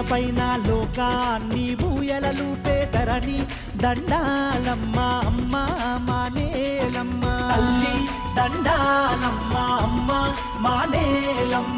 పైన లోకాన్ని ఊయలలూపే ధరణి దండాలమ్మ అమ్మ మానేలమ్మ తల్లి దండాలమ్మ అమ్మ మానేలమ్మ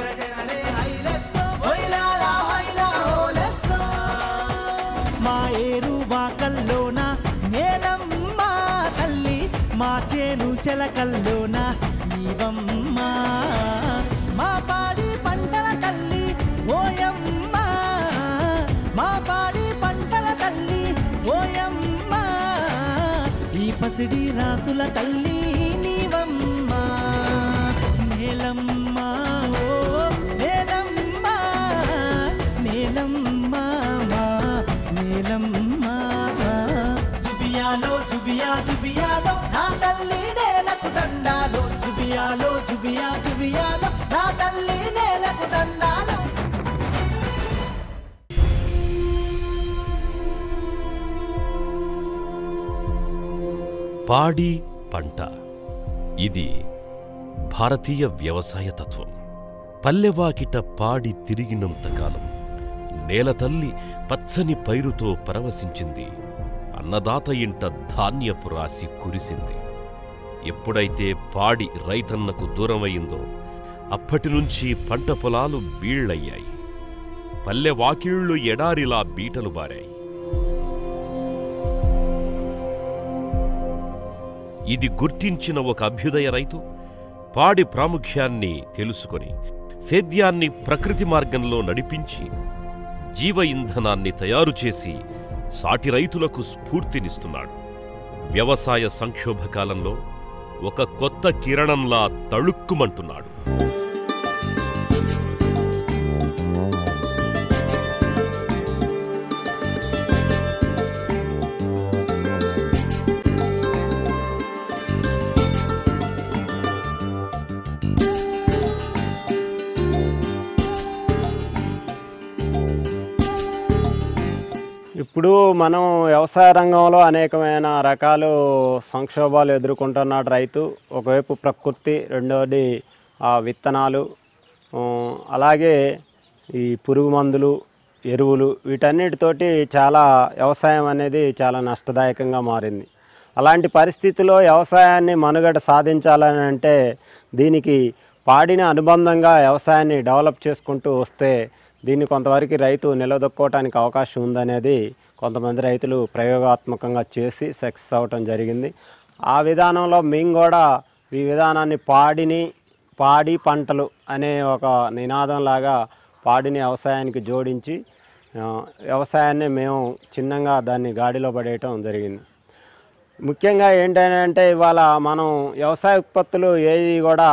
హొయ్లాలా హొయ్లా హోలెస్సో. మా ఏరు వాకల్లోన నేలమ్మ తల్లి మా చేను చెలకల్లోన నీవమ్మ మా పాడి పంటల తల్లి ఓయమ్మ మా పాడి పంటల తల్లి ఓయమ్మ ఈ పసిడి రాసుల తల్లి నీవమ్మ నేలమ్మ ఓ నేలమ్మ నేలమ్మ మా నేలమ్మ జుబియాలో జుబియా జుబియాలో నా తల్లి నేలకు దండాలో జుబియాలో జుబియా జుబియాలో నా తల్లి నేలకు దండాలో పాడి పంట ఇది భారతీయ వ్యవసాయ తత్వం పల్లెవాకిట పాడి తిరిగినంతకాలం నేల తల్లి పచ్చని పైరుతో పరవశించింది అన్నదాత ఇంట ధాన్యపు రాశి కురిసింది ఎప్పుడైతే పాడి రైతన్నకు దూరమయ్యిందో అప్పటి నుంచి పంట పొలాలు బీళ్లయ్యాయి పల్లె వాకిళ్ళు ఎడారిలా బీటలు బారాయి ఇది గుర్తించిన ఒక అభ్యుదయ రైతు పాడి ప్రాముఖ్యాన్ని తెలుసుకొని సేద్యాన్ని ప్రకృతి మార్గంలో నడిపించి జీవ ఇంధనాన్ని తయారు చేసి సాటి రైతులకు స్ఫూర్తినిస్తున్నాడు వ్యవసాయ సంక్షోభ కాలంలో ఒక కొత్త కిరణంలా తళుక్కుమంటున్నాడు ఇప్పుడు మనం వ్యవసాయ రంగంలో అనేకమైన రకాలు సంక్షోభాలు ఎదుర్కొంటున్నాడు రైతు ఒకవైపు ప్రకృతి రెండవది ఆ విత్తనాలు ఆ, అలాగే ఈ పురుగు మందులు ఎరువులు వీటన్నిటితోటి చాలా వ్యవసాయం అనేది చాలా నష్టదాయకంగా మారింది అలాంటి పరిస్థితుల్లో వ్యవసాయాన్ని మనుగడ సాధించాలని అంటే దీనికి పాడిన అనుబంధంగా వ్యవసాయాన్ని డెవలప్ చేసుకుంటూ వస్తే దీన్ని కొంతవరకు రైతు నిలదొక్కోవటానికి అవకాశం ఉందనేది కొంతమంది రైతులు ప్రయోగాత్మకంగా చేసి సక్సెస్ అవ్వటం జరిగింది ఆ విధానంలో మేము కూడా ఈ విధానాన్ని పాడిని పాడి పంటలు అనే ఒక నినాదంలాగా పాడిని వ్యవసాయానికి జోడించి ఆ, వ్యవసాయాన్ని మేము చిన్నగా దాన్ని గాడిలో పడేయటం జరిగింది ముఖ్యంగా ఏంటంటే ఇవాళ మనం వ్యవసాయ ఉత్పత్తులు ఏది కూడా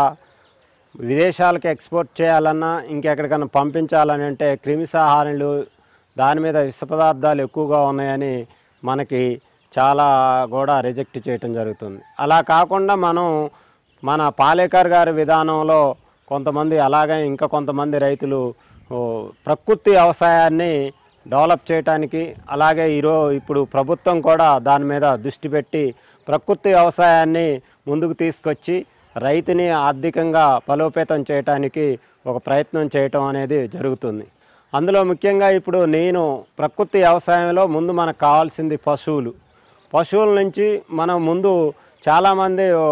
విదేశాలకు ఎక్స్పోర్ట్ చేయాలన్నా ఇంకెక్కడికైనా పంపించాలని అంటే క్రిమిసాహారాలు దాని మీద విష పదార్థాలు ఎక్కువగా ఉన్నాయని మనకి చాలా కూడా రిజెక్ట్ చేయటం జరుగుతుంది అలా కాకుండా మనం మన పాలేకర్ గారి విధానంలో కొంతమంది అలాగే ఇంకా కొంతమంది రైతులు ఓ, ప్రకృతి వ్యవసాయాన్ని డెవలప్ చేయడానికి అలాగే ఈరో ఇప్పుడు ప్రభుత్వం కూడా దాని మీద దృష్టి పెట్టి ప్రకృతి వ్యవసాయాన్ని ముందుకు తీసుకొచ్చి రైతుని ఆర్థికంగా బలోపేతం చేయటానికి ఒక ప్రయత్నం చేయటం అనేది జరుగుతుంది అందులో ముఖ్యంగా ఇప్పుడు నేను ప్రకృతి వ్యవసాయంలో ముందు మనకు కావాల్సింది పశువులు పశువుల నుంచి మనం ముందు చాలామంది ఓ,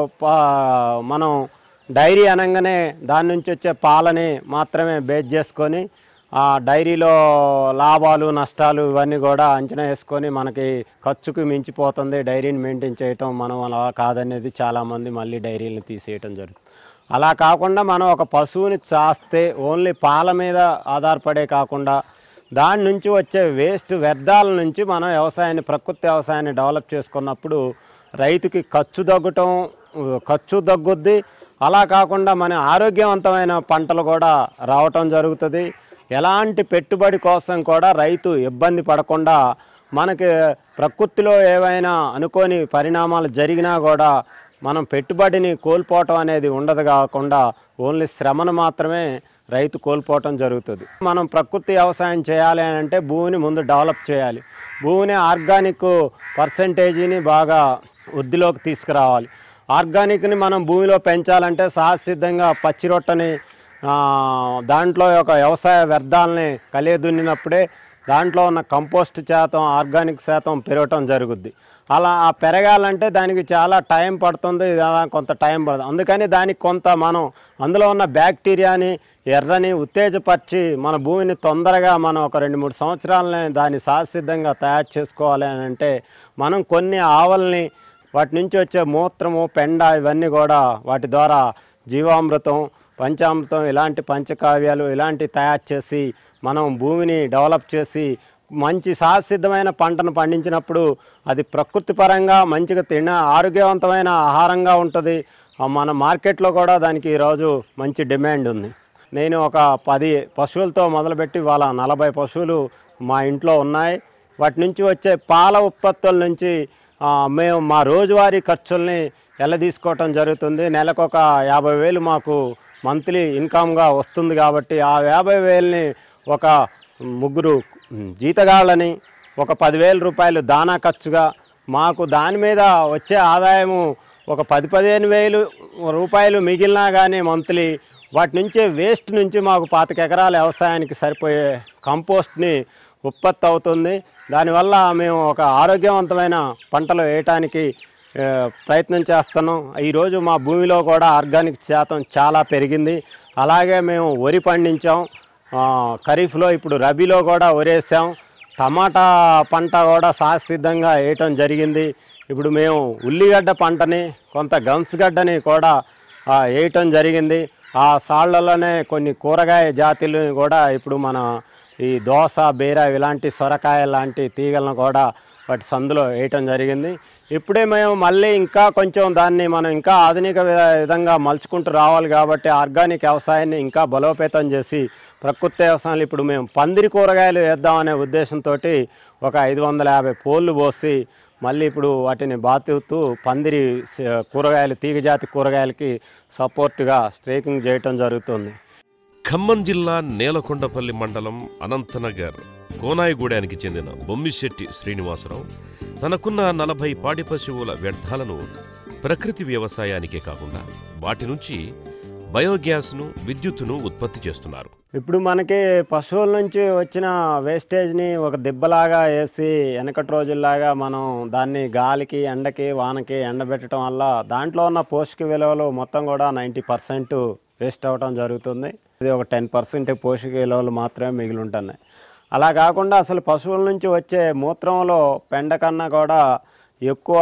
పా- మనం డైరీ అనగానే దాని నుంచి వచ్చే పాలని మాత్రమే బేస్ చేసుకొని ఆ డైరీలో లాభాలు నష్టాలు ఇవన్నీ కూడా అంచనా వేసుకొని మనకి ఖర్చుకు మించిపోతుంది డైరీని మెయింటైన్ చేయటం మనం అలా కాదనేది చాలామంది మళ్ళీ డైరీని తీసేయటం జరుగుతుంది అలా కాకుండా మనం ఒక పశువుని చాస్తే ఓన్లీ పాల మీద ఆధారపడే కాకుండా దాని నుంచి వచ్చే వేస్ట్ వ్యర్థాల నుంచి మనం వ్యవసాయాన్ని ప్రకృతి వ్యవసాయాన్ని డెవలప్ చేసుకున్నప్పుడు రైతుకి ఖర్చు తగ్గటం ఖర్చు తగ్గుద్ది అలా కాకుండా మన ఆరోగ్యవంతమైన పంటలు కూడా రావటం జరుగుతుంది ఎలాంటి పెట్టుబడి కోసం కూడా రైతు ఇబ్బంది పడకుండా మనకి ప్రకృతిలో ఏవైనా అనుకోని పరిణామాలు జరిగినా కూడా మనం పెట్టుబడిని కోల్పోవటం అనేది ఉండదు కాకుండా ఓన్లీ శ్రమను మాత్రమే రైతు కోల్పోవటం జరుగుతుంది మనం ప్రకృతి వ్యవసాయం చేయాలి అని అంటే భూమిని ముందు డెవలప్ చేయాలి భూమిని ఆర్గానిక్ పర్సంటేజీని బాగా వృద్ధిలోకి తీసుకురావాలి ఆర్గానిక్ని మనం భూమిలో పెంచాలంటే సహజసిద్ధంగా పచ్చి రొట్టని ఆ, దాంట్లో ఒక వ్యవసాయ వ్యర్థాలని కలియదున్నినప్పుడే దాంట్లో ఉన్న కంపోస్ట్ శాతం ఆర్గానిక్ శాతం పెరగటం జరుగుద్ది అలా ఆ పెరగాలంటే దానికి చాలా టైం పడుతుంది అలా కొంత టైం పడుతుంది అందుకని దానికి కొంత మనం అందులో ఉన్న బ్యాక్టీరియాని ఎర్రని ఉత్తేజపరిచి మన భూమిని తొందరగా మనం ఒక రెండు మూడు సంవత్సరాలని దాన్ని సహసిద్ధంగా తయారు చేసుకోవాలి అని అంటే మనం కొన్ని ఆవల్ని వాటి నుంచి వచ్చే మూత్రము పెండ ఇవన్నీ కూడా వాటి ద్వారా జీవామృతం పంచామృతం ఇలాంటి పంచకావ్యాలు ఇలాంటి తయారు చేసి మనం భూమిని డెవలప్ చేసి మంచి సహసిద్ధమైన పంటను పండించినప్పుడు అది ప్రకృతి పరంగా మంచిగా తిన ఆరోగ్యవంతమైన ఆహారంగా ఉంటుంది ఆ మన మార్కెట్లో కూడా దానికి ఈరోజు మంచి డిమాండ్ ఉంది నేను ఒక పది పశువులతో మొదలుపెట్టి వాళ్ళ నలభై పశువులు మా ఇంట్లో ఉన్నాయి వాటి నుంచి వచ్చే పాల ఉత్పత్తుల నుంచి ఆ, మేము మా రోజువారీ ఖర్చుల్ని ఎలా తీసుకోవటం జరుగుతుంది నెలకు ఒక యాభై వేలు మాకు మంత్లీ ఇన్కమ్గా వస్తుంది కాబట్టి ఆ యాభై వేలని ఒక ముగ్గురు జీతగాళ్ళని ఒక పదివేల రూపాయలు దానా ఖర్చుగా మాకు దాని మీద వచ్చే ఆదాయము ఒక పది పదిహేను వేలు రూపాయలు మిగిలినా కానీ మంత్లీ వాటి నుంచే వేస్ట్ నుంచి మాకు పాతిక ఎకరాల వ్యవసాయానికి సరిపోయే కంపోస్ట్ని ఉత్పత్తి అవుతుంది దానివల్ల మేము ఒక ఆరోగ్యవంతమైన పంటలు వేయటానికి ఆ, ప్రయత్నం చేస్తున్నాం ఈరోజు మా భూమిలో కూడా ఆర్గానిక్ శాతం చాలా పెరిగింది అలాగే మేము వరి పండించాం ఆ, ఖరీఫ్లో ఇప్పుడు రబీలో కూడా వరేసాం టమాటా పంట కూడా సహసిద్ధంగా వేయటం జరిగింది ఇప్పుడు మేము ఉల్లిగడ్డ పంటని కొంత గన్స్గడ్డని కూడా ఆ, వేయటం జరిగింది ఆ సాళ్లలోనే కొన్ని కూరగాయ జాతులను కూడా ఇప్పుడు మన ఈ దోస బీర ఇలాంటి సొరకాయ లాంటి తీగలను కూడా వాటి సందులో వేయటం జరిగింది ఇప్పుడే మేము మళ్ళీ ఇంకా కొంచెం దాన్ని మనం ఇంకా ఆధునిక వి- విధంగా మలుచుకుంటూ రావాలి కాబట్టి ఆర్గానిక్ వ్యవసాయాన్ని ఇంకా బలోపేతం చేసి ప్రకృతి వ్యవసాయాలు ఇప్పుడు మేము పందిరి కూరగాయలు వేద్దామనే ఉద్దేశంతో ఒక ఐదు వందల యాభై పోళ్ళు పోసి మళ్ళీ ఇప్పుడు వాటిని బాతుతూ పందిరి స- కూరగాయలు తీగజాతి కూరగాయలకి సపోర్ట్గా స్ట్రేకింగ్ చేయటం జరుగుతుంది ఖమ్మం జిల్లా నేలకొండపల్లి మండలం అనంతనగర్ కోనాయిగూడానికి చెందిన బొమ్మిశెట్టి శ్రీనివాసరావు తనకున్న నలభై పాడి పశువుల వ్యర్థాలను ప్రకృతి వ్యవసాయానికే కాకుండా వాటి నుంచి బయోగ్యాస్ను విద్యుత్తును ఉత్పత్తి చేస్తున్నారు ఇప్పుడు మనకి పశువుల నుంచి వచ్చిన వేస్టేజ్ని ఒక దిబ్బలాగా వేసి వెనకటి రోజుల్లాగా మనం దాన్ని గాలికి ఎండకి వానకి ఎండబెట్టడం వల్ల దాంట్లో ఉన్న పోషక విలువలు మొత్తం కూడా నైంటీ పర్సెంట్ వేస్ట్ అవ్వటం జరుగుతుంది ఇది ఒక టెన్ పర్సెంట్ పోషక విలువలు మాత్రమే మిగిలి ఉంటున్నాయి అలా కాకుండా అసలు పశువుల నుంచి వచ్చే మూత్రంలో పెండ కన్నా కూడా ఎక్కువ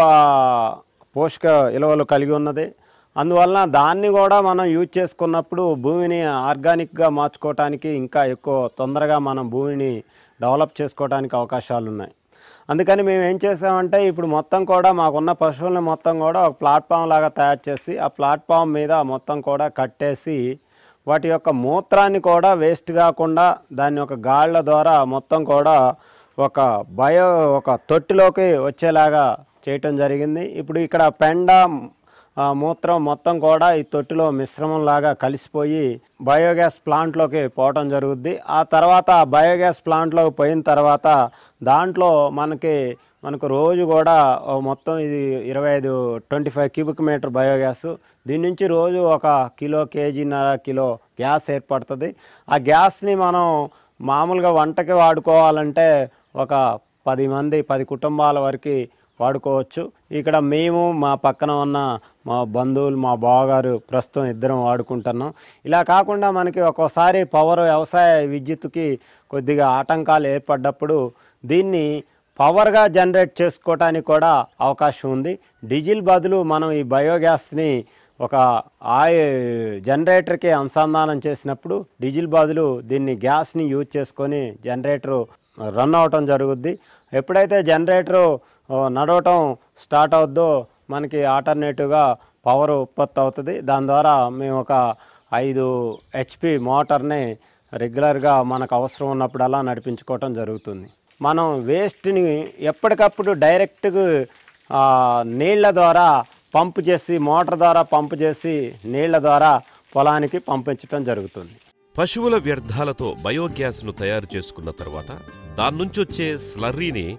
పోషక విలువలు కలిగి ఉన్నది అందువలన దాన్ని కూడా మనం యూజ్ చేసుకున్నప్పుడు భూమిని ఆర్గానిక్గా మార్చుకోవటానికి ఇంకా ఎక్కువ తొందరగా మనం భూమిని డెవలప్ చేసుకోవడానికి అవకాశాలు ఉన్నాయి అందుకని మేము ఏం చేసామంటే ఇప్పుడు మొత్తం కూడా మాకున్న పశువుల్ని మొత్తం కూడా ఒక ప్లాట్ఫామ్ లాగా తయారు చేసి ఆ ప్లాట్ఫామ్ మీద మొత్తం కూడా కట్టేసి వాటి యొక్క మూత్రాన్ని కూడా వేస్ట్ కాకుండా దాన్ని ఒక గాళ్ళ ద్వారా మొత్తం కూడా ఒక బయో ఒక తొట్టిలోకి వచ్చేలాగా చేయటం జరిగింది ఇప్పుడు ఇక్కడ పెండ ఆ మూత్రం మొత్తం కూడా ఈ తొట్టిలో మిశ్రమం లాగా కలిసిపోయి బయోగ్యాస్ ప్లాంట్లోకి పోవటం జరుగుద్ది ఆ తర్వాత ఆ బయోగ్యాస్ ప్లాంట్లోకి పోయిన తర్వాత దాంట్లో మనకి మనకు రోజు కూడా ఓ మొత్తం ఇది ఇరవై ఐదు twenty five cubic metre biogas దీని నుంచి రోజు ఒక కిలో కేజీన్నర కిలో గ్యాస్ ఏర్పడుతుంది ఆ గ్యాస్ని మనం మామూలుగా వంటకి వాడుకోవాలంటే ఒక పది మంది పది కుటుంబాల వరకు వాడుకోవచ్చు ఇక్కడ మేము మా పక్కన ఉన్న మా బంధువులు మా బావగారు ప్రస్తుతం ఇద్దరం వాడుకుంటున్నాం ఇలా కాకుండా మనకి ఒక్కోసారి పవర్ వ్యవసాయ విద్యుత్తుకి కొద్దిగా ఆటంకాలు ఏర్పడ్డప్పుడు దీన్ని పవర్గా జనరేట్ చేసుకోవటానికి కూడా అవకాశం ఉంది డీజిల్ బదులు మనం ఈ బయోగ్యాస్ని ఒక ఆయి జనరేటర్కి అనుసంధానం చేసినప్పుడు డీజిల్ బదులు దీన్ని గ్యాస్ని యూజ్ చేసుకొని జనరేటరు రన్ అవటం జరుగుద్ది ఎప్పుడైతే జనరేటరు ఆ, నడవటం స్టార్ట్ అవుద్దో మనకి ఆల్టర్నేటివ్గా పవర్ ఉత్పత్తి అవుతుంది దాని ద్వారా మేము ఒక ఐదు హెచ్పి మోటార్ని రెగ్యులర్గా మనకు అవసరం ఉన్నప్పుడల్లా నడిపించుకోవటం జరుగుతుంది మనం వేస్ట్ని ఎప్పటికప్పుడు డైరెక్ట్గా ఆ, నీళ్ళ ద్వారా పంపు చేసి మోటార్ ద్వారా పంపు చేసి నీళ్ళ ద్వారా పొలానికి పంపించటం జరుగుతుంది పశువుల వ్యర్థాలతో బయోగ్యాస్ను తయారు చేసుకున్న తర్వాత దాన్నుంచొచ్చే స్లర్రీని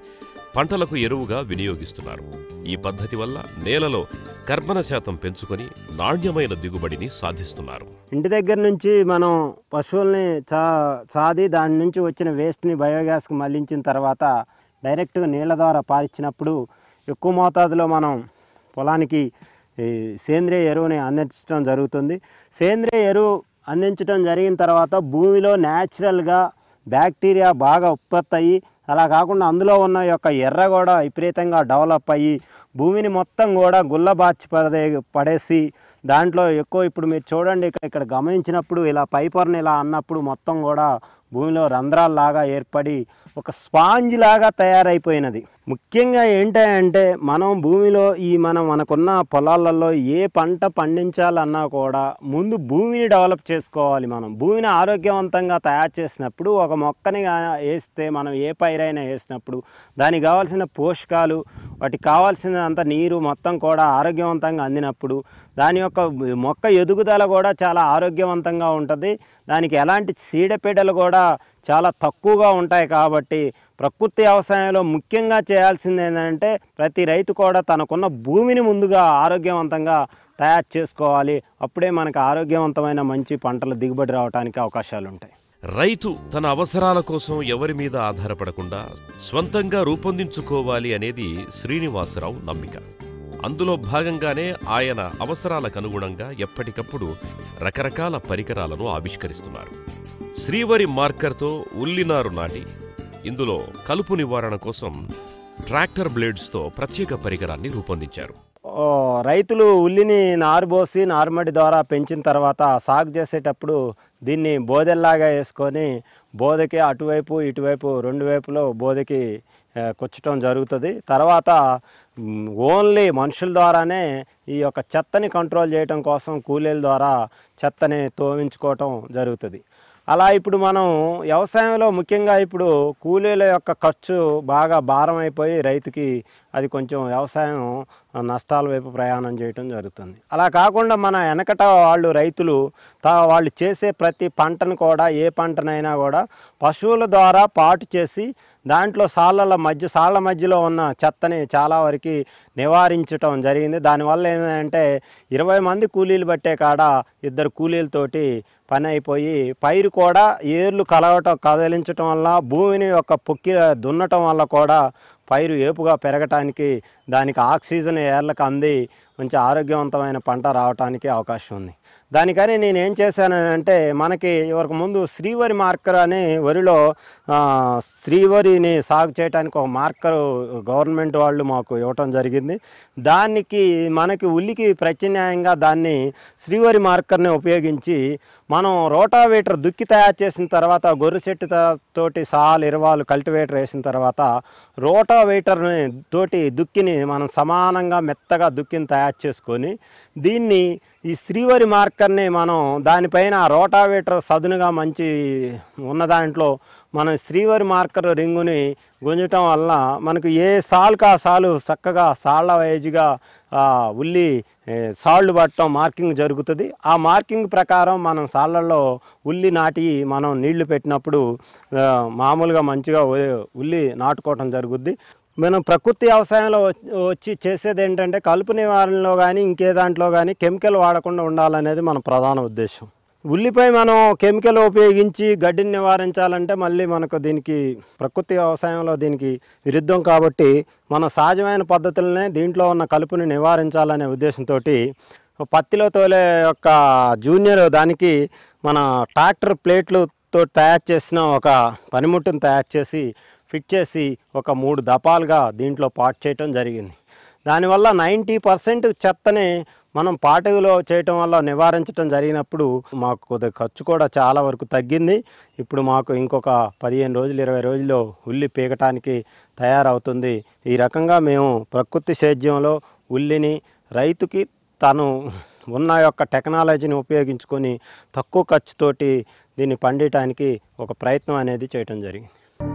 పంటలకు ఎరువుగా వినియోగిస్తున్నారు ఈ పద్ధతి వల్ల నేలలో కర్బన శాతం పెంచుకొని నాణ్యమైన దిగుబడిని సాధిస్తున్నారు ఇంటి దగ్గర నుంచి మనం పశువుల్ని చా చాది దాని నుంచి వచ్చిన వేస్ట్ని బయోగ్యాస్కి మళ్లించిన తర్వాత డైరెక్ట్గా నీళ్ళ ద్వారా పారించినప్పుడు ఎక్కువ మోతాదులో మనం పొలానికి ఈ సేంద్రియ ఎరువుని అందించడం జరుగుతుంది సేంద్రియ ఎరువు అందించడం జరిగిన తర్వాత భూమిలో న్యాచురల్గా బ్యాక్టీరియా బాగా ఉత్పత్తి అయ్యి అలా కాకుండా అందులో ఉన్న యొక్క ఎర్ర కూడా విపరీతంగా డెవలప్ అయ్యి భూమిని మొత్తం కూడా గుల్లబార్చి పడే పడేసి దాంట్లో ఎక్కువ ఇప్పుడు మీరు చూడండి ఇక్కడ ఇక్కడ గమనించినప్పుడు ఇలా పైపర్ని ఇలా అన్నప్పుడు మొత్తం కూడా భూమిలో రంధ్రాల్లాగా ఏర్పడి ఒక స్పాంజ్ లాగా తయారైపోయినది ముఖ్యంగా ఏంటంటే మనం భూమిలో ఈ మనం మనకున్న పొలాలలో ఏ పంట పండించాలన్నా కూడా ముందు భూమిని డెవలప్ చేసుకోవాలి మనం భూమిని ఆరోగ్యవంతంగా తయారు చేసినప్పుడు ఒక మొక్కని గా- వేస్తే మనం ఏ పైరైనా వేసినప్పుడు దానికి కావాల్సిన పోషకాలు వాటికి కావాల్సినంత నీరు మొత్తం కూడా ఆరోగ్యవంతంగా అందినప్పుడు దాని యొక్క మొక్క ఎదుగుదల కూడా చాలా ఆరోగ్యవంతంగా ఉంటుంది దానికి ఎలాంటి చీడపీడలు కూడా చాలా తక్కువగా ఉంటాయి కాబట్టి ప్రకృతి వ్యవసాయంలో ముఖ్యంగా చేయాల్సింది ఏంటంటే ప్రతి రైతు కూడా తనకున్న భూమిని ముందుగా ఆరోగ్యవంతంగా తయారు చేసుకోవాలి అప్పుడే మనకు ఆరోగ్యవంతమైన మంచి పంటల దిగుబడి రావడానికి అవకాశాలు ఉంటాయి రైతు తన అవసరాల కోసం ఎవరి మీద ఆధారపడకుండా స్వంతంగా రూపొందించుకోవాలి అనేది శ్రీనివాసరావు నమ్మిక అందులో భాగంగానే ఆయన అవసరాలకు అనుగుణంగా ఎప్పటికప్పుడు రకరకాల పరికరాలను ఆవిష్కరిస్తున్నారు శ్రీవరి మార్కర్తో ఉల్లినారు నాటి ఇందులో కలుపు నివారణ కోసం ట్రాక్టర్ బ్లేడ్స్తో ప్రత్యేక పరికరాన్ని రూపొందించారు ఓ, రైతులు ఉల్లిని నారుబోసి నారుమడి ద్వారా పెంచిన తర్వాత సాగు చేసేటప్పుడు దీన్ని బోదెల్లాగా వేసుకొని బోదకి అటువైపు ఇటువైపు రెండు వైపులో బోదకి ఆ, కుచ్చటం జరుగుతుంది తర్వాత మ్, ఓన్లీ మనుషుల ద్వారానే ఈ యొక్క చెత్తని కంట్రోల్ చేయడం కోసం కూలీల ద్వారా చెత్తని తోమించుకోవటం జరుగుతుంది అలా ఇప్పుడు మనం వ్యవసాయంలో ముఖ్యంగా ఇప్పుడు కూలీల యొక్క ఖర్చు బాగా భారం అయిపోయి రైతుకి అది కొంచెం వ్యవసాయం నష్టాల వైపు ప్రయాణం చేయటం జరుగుతుంది అలా కాకుండా మన వెనకట వాళ్ళు రైతులు తా వాళ్ళు చేసే ప్రతి పంటను కూడా ఏ పంటనైనా కూడా పశువుల ద్వారా పాటు చేసి దాంట్లో సాళ్ళల మధ్య సాళ్ళ మధ్యలో ఉన్న చెత్తని చాలా వరకు నివారించటం జరిగింది దానివల్ల ఏంటంటే ఇరవై మంది కూలీలు పట్టే కాడ ఇద్దరు కూలీలతోటి పని అయిపోయి పైరు కూడా ఏర్లు కలవటం కదిలించటం వల్ల భూమిని ఒక పొక్కి దున్నటం వల్ల కూడా పైరు ఏపుగా పెరగటానికి దానికి ఆక్సిజన్ ఏర్లకు అంది మంచి ఆరోగ్యవంతమైన పంట రావటానికి అవకాశం ఉంది దానికని నేను ఏం చేశానంటే మనకి ఇవరకు ముందు శ్రీవరి మార్కర్ అనే వరిలో ఆ, శ్రీవరిని సాగు చేయడానికి ఒక మార్కర్ గవర్నమెంట్ వాళ్ళు మాకు ఇవ్వటం జరిగింది దానికి మనకి ఉల్లికి ప్రత్యామ్నాయంగా దాన్ని శ్రీవరి మార్కర్ని ఉపయోగించి మనం రోటావేటర్ దుక్కి తయారు చేసిన తర్వాత గొర్రె చెట్టు త- తోటి సాల్ ఇరవాలు కల్టివేటర్ వేసిన తర్వాత రోటావేటర్ని తోటి దుక్కిని మనం సమానంగా మెత్తగా దుక్కిని తయారు చేసుకొని దీన్ని ఈ శ్రీవరి మార్కర్ని మనం దానిపైన రోటావేటర్ సదునుగా మంచి ఉన్న దాంట్లో మనం శ్రీవరి మార్కర్ రింగుని గుంజటం వల్ల మనకు ఏ సాల్కి ఆ సాలు చక్కగా సాళ్ళ వైజ్గా ఆ, ఉల్లి ఏ, సాళ్ళు పట్టడం మార్కింగ్ జరుగుతుంది ఆ మార్కింగ్ ప్రకారం మనం సాళ్ళల్లో ఉల్లి నాటి మనం నీళ్లు పెట్టినప్పుడు ఆ, మామూలుగా మంచిగా ఉ- ఉల్లి నాటుకోవటం జరుగుద్ది మనం ప్రకృతి వ్యవసాయంలో వచ్చి- వచ్చి చేసేది ఏంటంటే కలుపు నివారణలో కానీ ఇంకే దాంట్లో కానీ కెమికల్ వాడకుండా ఉండాలనేది మన ప్రధాన ఉద్దేశం ఉల్లిపై మనం కెమికల్ ఉపయోగించి గడ్డిని నివారించాలంటే మళ్ళీ మనకు దీనికి ప్రకృతి వ్యవసాయంలో దీనికి విరుద్ధం కాబట్టి మన సహజమైన పద్ధతులనే దీంట్లో ఉన్న కలుపుని నివారించాలనే ఉద్దేశంతో పత్తిలో తోలే యొక్క జూనియర్ దానికి మన ట్రాక్టర్ ప్లేట్లతో తయారు చేసిన ఒక పనిముట్టును తయారు చేసి ఫిట్ చేసి ఒక మూడు దపాలుగా దీంట్లో పాట్ చేయటం జరిగింది దానివల్ల నైంటీ పర్సెంట్ చెత్తని మనం పాటగులో చేయటం వల్ల నివారించడం జరిగినప్పుడు మాకు కొద్దిగా ఖర్చు కూడా చాలా వరకు తగ్గింది ఇప్పుడు మాకు ఇంకొక పదిహేను రోజులు ఇరవై రోజుల్లో ఉల్లి పీకటానికి తయారవుతుంది ఈ రకంగా మేము ప్రకృతి సేద్యంలో ఉల్లిని రైతుకి తను ఉన్న యొక్క టెక్నాలజీని ఉపయోగించుకొని తక్కువ ఖర్చుతోటి దీన్ని పండించడానికి ఒక ప్రయత్నం అనేది చేయటం జరిగింది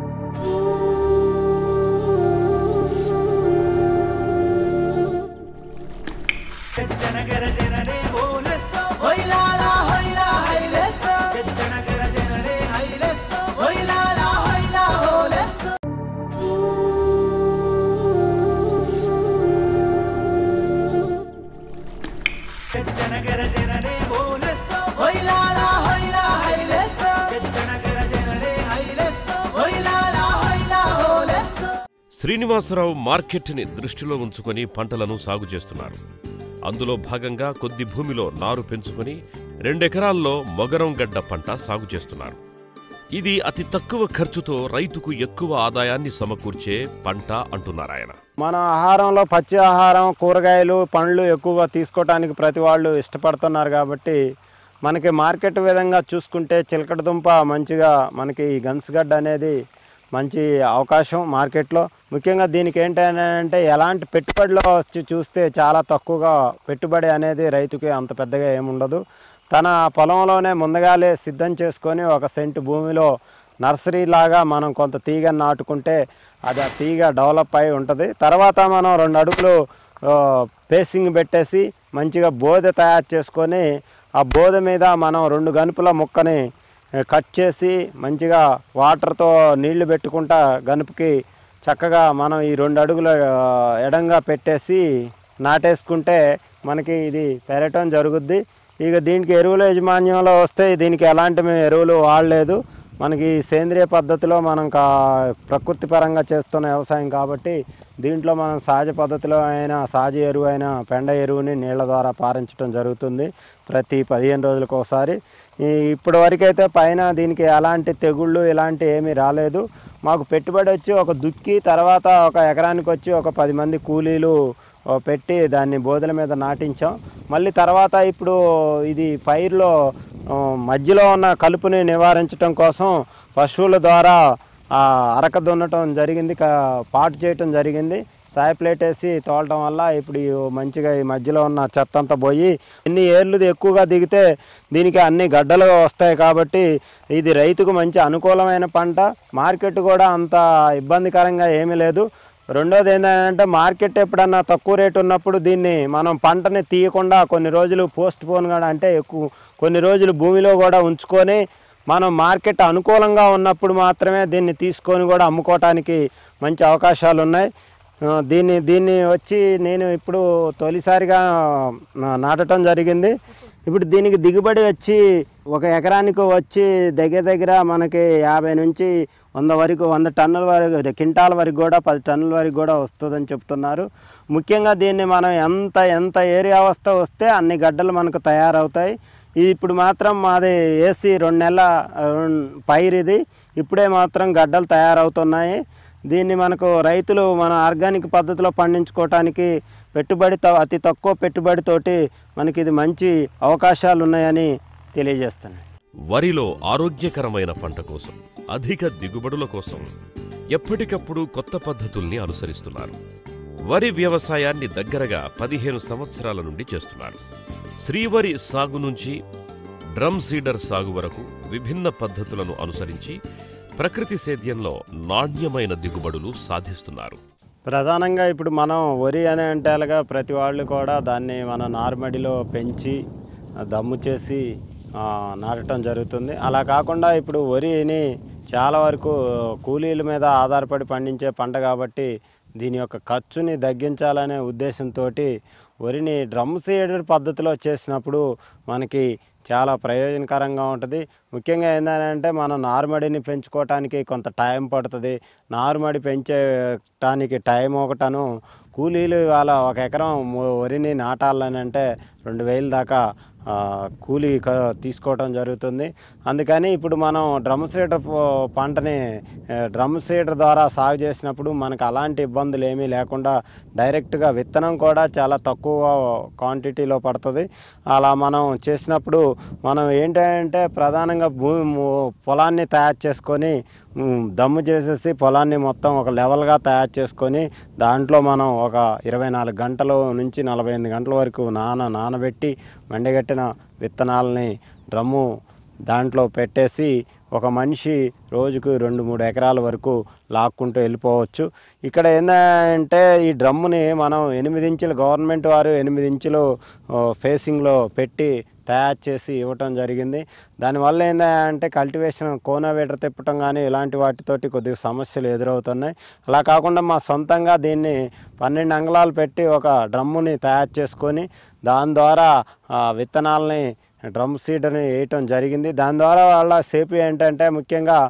జనగర జనరే ఓలెస్సో హొయ్లాలా హొయ్లా హైలెస్సో జనగర జనరే హైలెస్సో హొయ్లాలా హొయ్లా హోలెస్సో శ్రీనివాసరావు మార్కెట్ని దృష్టిలో ఉంచుకొని పంటలను సాగు చేస్తున్నారు అందులో భాగంగా కొద్ది భూమిలో నారు పెంచుకొని రెండెకరాల్లో మొగరం గడ్డ పంట సాగు చేస్తున్నారు ఇది అతి తక్కువ ఖర్చుతో రైతుకు ఎక్కువ ఆదాయాన్ని సమకూర్చే పంట అంటున్నారాయన మన ఆహారంలో పచ్చి ఆహారం కూరగాయలు పండ్లు ఎక్కువగా తీసుకోవటానికి ప్రతి వాళ్ళు ఇష్టపడుతున్నారు కాబట్టి మనకి మార్కెట్ విధంగా చూసుకుంటే చిలకడ దుంప మంచిగా మనకి ఈ గన్స్గడ్డ అనేది మంచి అవకాశం మార్కెట్లో ముఖ్యంగా దీనికి ఏంటంటే ఎలాంటి పెట్టుబడిలో వచ్చి చూస్తే చాలా తక్కువగా పెట్టుబడి అనేది రైతుకి అంత పెద్దగా ఏముండదు తన పొలంలోనే ముందుగాలే సిద్ధం చేసుకొని ఒక సెంటు భూమిలో నర్సరీ లాగా మనం కొంత తీగ నాటుకుంటే అది ఆ తీగ డెవలప్ అయి ఉంటుంది తర్వాత మనం రెండు అడుగులు ఆ, పేసింగ్ పెట్టేసి మంచిగా బోధ తయారు చేసుకొని ఆ బోధ మీద మనం రెండు గనుపుల ముక్కని ఆ, కట్ చేసి మంచిగా వాటర్తో నీళ్లు పెట్టుకుంటా గనుపుకి చక్కగా మనం ఈ రెండు అడుగుల ఆ, ఎడంగా పెట్టేసి నాటేసుకుంటే మనకి ఇది పెరగటం జరుగుద్ది ఇక దీనికి ఎరువుల యజమాన్యంలో వస్తే దీనికి ఎలాంటి మేము ఎరువులు వాడలేదు మనకి సేంద్రియ పద్ధతిలో మనం కా ప్రకృతి పరంగా చేస్తున్న వ్యవసాయం కాబట్టి దీంట్లో మనం సహజ పద్ధతిలో అయిన సహజ ఎరువు అయిన పెండ ఎరువుని నీళ్ళ ద్వారా పారించడం జరుగుతుంది ప్రతి పదిహేను రోజులకు ఒకసారి ఈ ఇప్పటి వరకు అయితే పైన దీనికి ఎలాంటి తెగుళ్ళు ఇలాంటి ఏమీ రాలేదు మాకు పెట్టుబడి వచ్చి ఒక దుక్కి తర్వాత ఒక ఎకరానికి వచ్చి ఒక పది మంది కూలీలు ఓ పెట్టి దాన్ని బోధల మీద నాటించాం మళ్ళీ తర్వాత ఇప్పుడు ఇది పైరులో ఆ, మధ్యలో ఉన్న కలుపుని నివారించడం కోసం పశువుల ద్వారా ఆ, అరక దున్నటం జరిగింది క- పాటు చేయటం జరిగింది సాయి ప్లేట్ వేసి తోలటం వల్ల ఇప్పుడు ఈ మంచిగా ఈ మధ్యలో ఉన్న చెత్త అంతా పోయి ఎన్ని ఏర్లు ఎక్కువగా దిగితే దీనికి అన్ని గడ్డలు వస్తాయి కాబట్టి ఇది రైతుకు మంచి అనుకూలమైన పంట మార్కెట్ కూడా అంత ఇబ్బందికరంగా ఏమీ లేదు రెండోది ఏంటంటే మార్కెట్ ఎప్పుడన్నా తక్కువ రేటు ఉన్నప్పుడు దీన్ని మనం పంటని తీయకుండా కొన్ని రోజులు పోస్ట్ పోన్ కూడా అంటే ఎక్కువ కొన్ని రోజులు భూమిలో కూడా ఉంచుకొని మనం మార్కెట్ అనుకూలంగా ఉన్నప్పుడు మాత్రమే దీన్ని తీసుకొని కూడా అమ్ముకోవటానికి మంచి అవకాశాలు ఉన్నాయి ఆ, దీన్ని దీన్ని వచ్చి నేను ఇప్పుడు తొలిసారిగా నా- నాటడం జరిగింది ఇప్పుడు దీనికి దిగుబడి వచ్చి ఒక ఎకరానికి వచ్చి దగ్గర దగ్గర మనకి యాభై నుంచి వంద వరకు వంద టన్నుల వరకు అదే క్వింటాల వరకు కూడా పది టన్నుల వరకు కూడా వస్తుందని చెప్తున్నారు ముఖ్యంగా దీన్ని మనం ఎంత ఎంత ఏరియా వస్తే వస్తే అన్ని గడ్డలు మనకు తయారవుతాయి ఇది ఇప్పుడు మాత్రం మాది ఏసీ రెండు నెలల ఆ, పైరు ఇది ఇప్పుడే మాత్రం గడ్డలు తయారవుతున్నాయి దీన్ని మనకు రైతులు మన ఆర్గానిక్ పద్ధతిలో పండించుకోవటానికి పెట్టుబడి త- అతి తక్కువ పెట్టుబడితోటి మనకి ఇది మంచి అవకాశాలు ఉన్నాయని తెలియజేస్తాను వరిలో ఆరోగ్యకరమైన పంట కోసం అధిక దిగుబడుల కోసం ఎప్పటికప్పుడు కొత్త పద్ధతుల్ని అనుసరిస్తున్నారు వరి వ్యవసాయాన్ని దగ్గరగా పదిహేను సంవత్సరాల నుండి చేస్తున్నారు శ్రీవరి సాగు నుంచి డ్రమ్ సీడర్ సాగు వరకు విభిన్న పద్ధతులను అనుసరించి ప్రకృతి సేద్యంలో నాణ్యమైన దిగుబడులు సాధిస్తున్నారు ప్రధానంగా ఇప్పుడు మనం వరి అనే అంటేలాగా ప్రతి వాళ్ళు కూడా దాన్ని మన నారుమడిలో పెంచి ఆ, దమ్ము చేసి ఆ, నాటడం జరుగుతుంది అలా కాకుండా ఇప్పుడు వరిని చాలా వరకు కూలీల మీద ఆధారపడి పండించే పంట కాబట్టి దీని యొక్క ఖర్చుని తగ్గించాలనే ఉద్దేశంతో వరిని డ్రమ్ సీడర్ పద్ధతిలో చేసినప్పుడు మనకి చాలా ప్రయోజనకరంగా ఉంటుంది ముఖ్యంగా ఏంటంటే మనం నారుమడిని పెంచుకోవటానికి కొంత టైం పడుతుంది నారుమడి పెంచేటానికి టైం ఒకటను కూలీలు ఇవాళ ఒక ఎకరం ము- వరిని నాటాలని అంటే రెండు వేలు దాకా ఆ, కూలీ క- తీసుకోవటం జరుగుతుంది అందుకని ఇప్పుడు మనం డ్రమ్ సీడర్ ప- పంటని ఆ, డ్రమ్ సీడర్ ద్వారా సాగు చేసినప్పుడు మనకు అలాంటి ఇబ్బందులు ఏమీ లేకుండా డైరెక్ట్గా విత్తనం కూడా చాలా తక్కువ క్వాంటిటీలో పడుతుంది అలా మనం చేసినప్పుడు మనం ఏంటంటే ప్రధానంగా భూమి ము- పొలాన్ని తయారు చేసుకొని ఉమ్, దమ్ము చేసేసి పొలాన్ని మొత్తం ఒక లెవెల్గా తయారు చేసుకొని దాంట్లో మనం ఒక ఇరవై నాలుగు గంటల నుంచి నలభై ఎనిమిది గంటల వరకు నాన నానబెట్టి మండగట్టిన విత్తనాలని డ్రమ్ము దాంట్లో పెట్టేసి ఒక మనిషి రోజుకు రెండు మూడు ఎకరాల వరకు లాక్కుంటూ వెళ్ళిపోవచ్చు ఇక్కడ ఏంటంటే ఈ డ్రమ్ముని మనం ఎనిమిది ఇంచులు గవర్నమెంట్ వారు ఎనిమిది ఇంచులు ఆ, ఫేసింగ్లో పెట్టి తయారు చేసి ఇవ్వటం జరిగింది దానివల్ల ఏంటంటే కల్టివేషన్ కోనోవేటర్ తిప్పటం కానీ ఇలాంటి వాటితోటి కొద్దిగా సమస్యలు ఎదురవుతున్నాయి అలా కాకుండా మా సొంతంగా దీన్ని పన్నెండు అంగళాలు పెట్టి ఒక డ్రమ్ముని తయారు చేసుకొని దాని ద్వారా ఆ విత్తనాలని డ్రమ్ సీడర్ని వేయటం జరిగింది దాని ద్వారా వాళ్ళ సేపు ఏంటంటే ముఖ్యంగా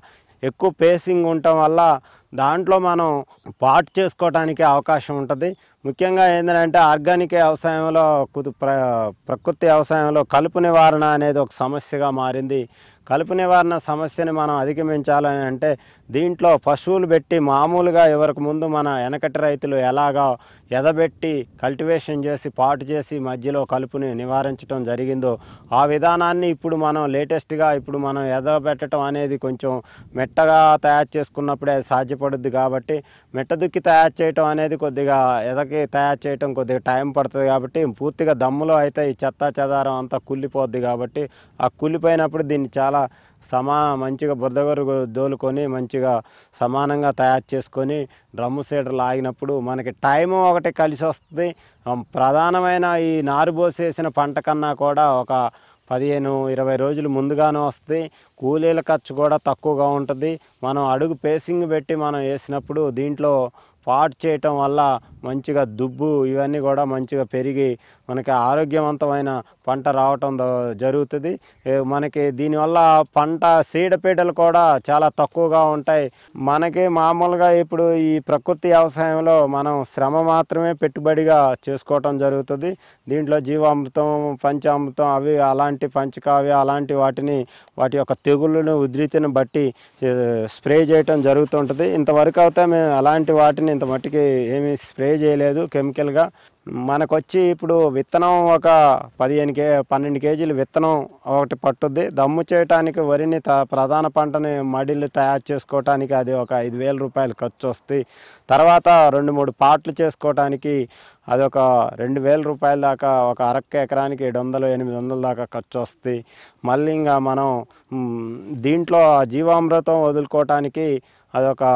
ఎక్కువ పేసింగ్ ఉండటం వల్ల దాంట్లో మనం పాటు చేసుకోవడానికి అవకాశం ఉంటుంది ముఖ్యంగా ఏంటంటే ఆర్గానిక్ వ్యవసాయంలో కుదు ప్ర ప్రకృతి వ్యవసాయంలో కలుపు నివారణ అనేది ఒక సమస్యగా మారింది కలుపు నివారణ సమస్యని మనం అధిగమించాలని అంటే దీంట్లో పశువులు పెట్టి మామూలుగా ఎవరికి ముందు మన వెనకటి రైతులు ఎలాగా ఎదబెట్టి కల్టివేషన్ చేసి పాటు చేసి మధ్యలో కలుపుని నివారించడం జరిగిందో ఆ విధానాన్ని ఇప్పుడు మనం లేటెస్ట్గా ఇప్పుడు మనం ఎదబెట్టడం అనేది కొంచెం మెట్టగా తయారు చేసుకున్నప్పుడే అది సాధ్యపడుద్ది కాబట్టి మెట్ట దుక్కి తయారు చేయటం అనేది కొద్దిగా ఎదకి తయారు చేయటం కొద్దిగా టైం పడుతుంది కాబట్టి పూర్తిగా దమ్ములో అయితే ఈ చెత్త చెదారం అంతా కుళ్ళిపోద్ది కాబట్టి ఆ కుళ్ళిపోయినప్పుడు దీన్ని చాలా సమాన మంచిగా బురదగొరు దోలుకొని మంచిగా సమానంగా తయారు చేసుకొని డ్రమ్ము సీడర్లు ఆగినప్పుడు మనకి టైము ఒకటి కలిసి వస్తుంది ఆ, ప్రధానమైన ఈ నారు పోసేసిన పంట కన్నా కూడా ఒక పదిహేను ఇరవై రోజులు ముందుగానే వస్తుంది కూలీల ఖర్చు కూడా తక్కువగా ఉంటుంది మనం అడుగు పేసింగ్ పెట్టి మనం వేసినప్పుడు దీంట్లో పాట్ చేయటం వల్ల మంచిగా దుబ్బు ఇవన్నీ కూడా మంచిగా పెరిగి మనకి ఆరోగ్యవంతమైన పంట రావటం ద- జరుగుతుంది ఏ, మనకి దీనివల్ల పంట సీడపీడలు కూడా చాలా తక్కువగా ఉంటాయి మనకి మామూలుగా ఇప్పుడు ఈ ప్రకృతి వ్యవసాయంలో మనం శ్రమ మాత్రమే పెట్టుబడిగా చేసుకోవటం జరుగుతుంది దీంట్లో జీవామృతం పంచామృతం అవి అలాంటి పంచకావ్య అలాంటి వాటిని వాటి యొక్క తెగుళ్ళను ఉధృతిని బట్టి ఏ, స్ప్రే చేయటం జరుగుతుంటుంది ఇంతవరకు అయితే మేము అలాంటి వాటిని ఇంత మట్టికి ఏమీ స్ప్రే చేయలేదు కెమికల్గా మనకొచ్చి ఇప్పుడు విత్తనం ఒక పదిహేను కే పన్నెండు కేజీలు విత్తనం ఒకటి పట్టుద్ది దమ్ము చేయటానికి వరిని త ప్రధాన పంటని మడిలు తయారు చేసుకోవటానికి అది ఒక ఐదు వేల రూపాయలు ఖర్చు వస్తుంది తర్వాత రెండు మూడు పాట్లు చేసుకోవటానికి అది ఒక రెండు వేల రూపాయల దాకా ఒక అరక్క ఎకరానికి ఏడు వందలు ఎనిమిది వందల దాకా ఖర్చు వస్తుంది మళ్ళీ ఇంకా మనం మ్, దీంట్లో ఆ జీవామృతం వదులుకోవటానికి అదొక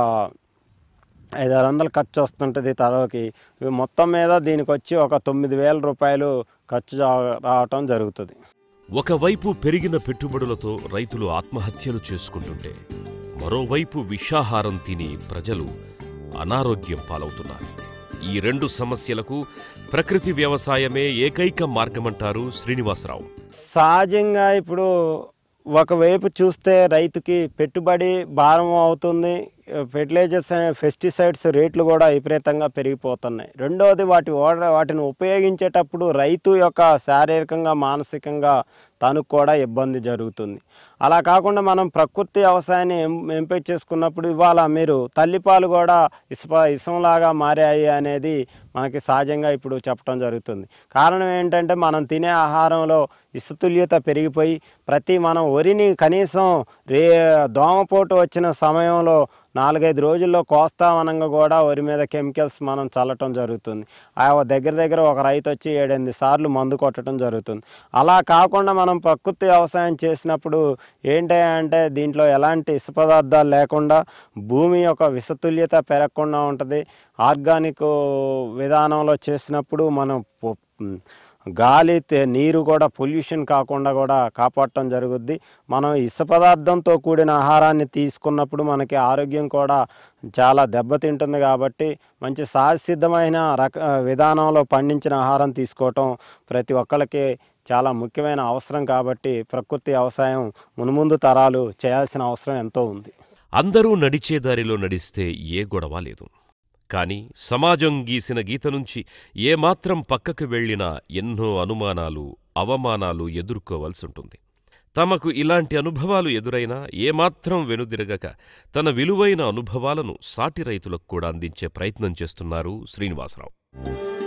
ఐదు ఆరు వందలు ఖర్చు వస్తుంటుంది తరోకి ఇవి మొత్తం మీద దీనికి వచ్చి ఒక తొమ్మిది వేల రూపాయలు ఖర్చు జా- రావటం జరుగుతుంది ఒకవైపు పెరిగిన పెట్టుబడులతో రైతులు ఆత్మహత్యలు చేసుకుంటుంటే మరోవైపు విషాహారం తిని ప్రజలు అనారోగ్యం పాలవుతున్నారు ఈ రెండు సమస్యలకు ప్రకృతి వ్యవసాయమే ఏకైక మార్గమంటారు శ్రీనివాసరావు సహజంగా ఇప్పుడు ఒకవైపు చూస్తే రైతుకి పెట్టుబడి భారం అవుతుంది ఫెర్టిలైజర్స్ అనే పెస్టిసైడ్స్ రేట్లు కూడా విపరీతంగా పెరిగిపోతున్నాయి రెండవది వాటి ఓడ వాటిని ఉపయోగించేటప్పుడు రైతు యొక్క శారీరకంగా మానసికంగా తనకు కూడా ఇబ్బంది జరుగుతుంది అలా కాకుండా మనం ప్రకృతి వ్యవసాయాన్ని ఎం- ఎంపిక చేసుకున్నప్పుడు ఇవాళ మీరు తల్లిపాలు కూడా ఇసుప ఇసంలాగా మారాయి అనేది మనకి సహజంగా ఇప్పుడు చెప్పడం జరుగుతుంది కారణం ఏంటంటే మనం తినే ఆహారంలో ఇసుతుల్యత పెరిగిపోయి ప్రతి మనం వరిని కనీసం రే దోమపోటు వచ్చిన సమయంలో నాలుగైదు రోజుల్లో కోస్తావనంగా కూడా వరి మీద కెమికల్స్ మనం చల్లటం జరుగుతుంది ఆ దగ్గర దగ్గర ఒక రైతు వచ్చి ఏడెనిమిది సార్లు మందు కొట్టడం జరుగుతుంది అలా కాకుండా మనం ప్రకృతి వ్యవసాయం చేసినప్పుడు ఏంటి అంటే దీంట్లో ఎలాంటి ఇసు పదార్థాలు లేకుండా భూమి యొక్క విషతుల్యత పెరగకుండా ఉంటుంది ఆర్గానిక్ విధానంలో చేసినప్పుడు మనం పొ- గాలి తే- నీరు కూడా పొల్యూషన్ కాకుండా కూడా కాపాడటం జరుగుద్ది మనం ఇసు పదార్థంతో కూడిన ఆహారాన్ని తీసుకున్నప్పుడు మనకి ఆరోగ్యం కూడా చాలా దెబ్బతింటుంది కాబట్టి మంచి సహజసిద్ధమైన రక విధానంలో పండించిన ఆహారం తీసుకోవటం ప్రతి ఒక్కరికి చాలా ముఖ్యమైన అవసరం కాబట్టి ప్రకృతి వ్యవసాయం మునుముందు తరాలు చేయాల్సిన అవసరం ఎంతో ఉంది అందరూ నడిచే దారిలో నడిస్తే ఏ గొడవ లేదు కాని సమాజం గీసిన గీత నుంచి ఏమాత్రం పక్కకు వెళ్ళినా ఎన్నో అనుమానాలు అవమానాలు ఎదుర్కోవలసుంటుంది తమకు ఇలాంటి అనుభవాలు ఎదురైనా ఏమాత్రం వెనుదిరగక తన విలువైన అనుభవాలను సాటి రైతులకు కూడా అందించే ప్రయత్నం చేస్తున్నారు శ్రీనివాసరావు